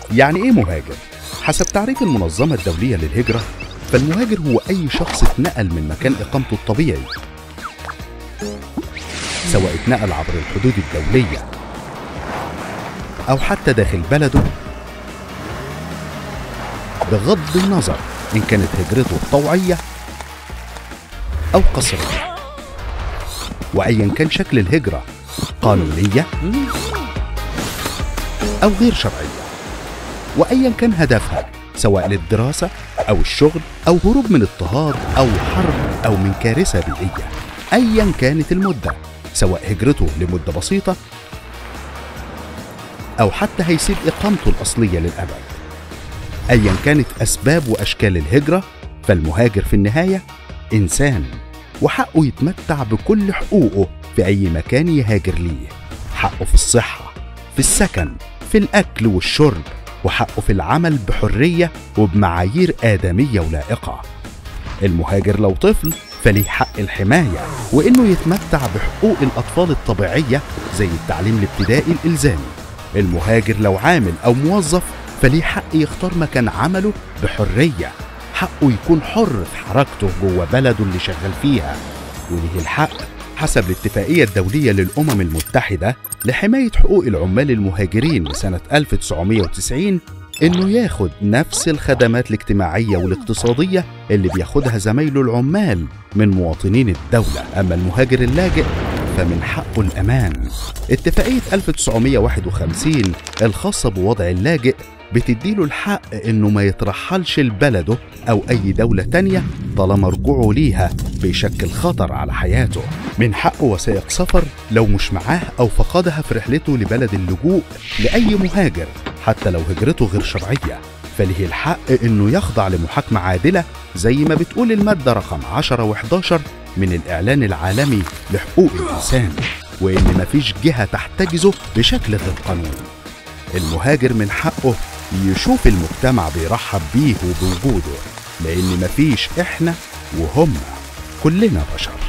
يعني إيه مهاجر؟ حسب تعريف المنظمة الدولية للهجرة فالمهاجر هو أي شخص اتنقل من مكان إقامته الطبيعي سواء اتنقل عبر الحدود الدولية أو حتى داخل بلده بغض النظر إن كانت هجرته طوعية أو قسرية وأيا كان شكل الهجرة قانونية أو غير شرعية وأيا كان هدفها سواء للدراسة أو الشغل أو هروب من اضطهاد أو حرب أو من كارثة بيئية أيا كانت المدة سواء هجرته لمدة بسيطة أو حتى هيسيب إقامته الأصلية للأبد أيا كانت أسباب وأشكال الهجرة فالمهاجر في النهاية إنسان وحقه يتمتع بكل حقوقه في أي مكان يهاجر ليه حقه في الصحة في السكن في الأكل والشرب وحقه في العمل بحرية وبمعايير آدمية ولائقة المهاجر لو طفل فليه حق الحماية وإنه يتمتع بحقوق الأطفال الطبيعية زي التعليم الابتدائي الإلزامي المهاجر لو عامل أو موظف فليه حق يختار مكان عمله بحرية حقه يكون حر في حركته جوه بلده اللي شغال فيها وليه الحق حسب الاتفاقية الدولية للأمم المتحدة لحماية حقوق العمال المهاجرين لسنة 1990 إنه ياخد نفس الخدمات الاجتماعية والاقتصادية اللي بياخدها زمايله العمال من مواطنين الدولة أما المهاجر اللاجئ فمن حقه الأمان اتفاقية 1951 الخاصة بوضع اللاجئ بتديله الحق إنه ما يترحلش لبلده أو أي دولة تانية طالما رجوعه ليها بيشكل خطر على حياته من حقه وثائق سفر لو مش معاه أو فقدها في رحلته لبلد اللجوء لأي مهاجر حتى لو هجرته غير شرعية فله الحق إنه يخضع لمحاكمة عادلة زي ما بتقول المادة رقم 10 و11 من الإعلان العالمي لحقوق الإنسان وإن مفيش جهة تحتجزه بشكل غير قانوني المهاجر من حقه يشوف المجتمع بيرحب بيه وبوجوده لأن مفيش إحنا وهم كلنا بشر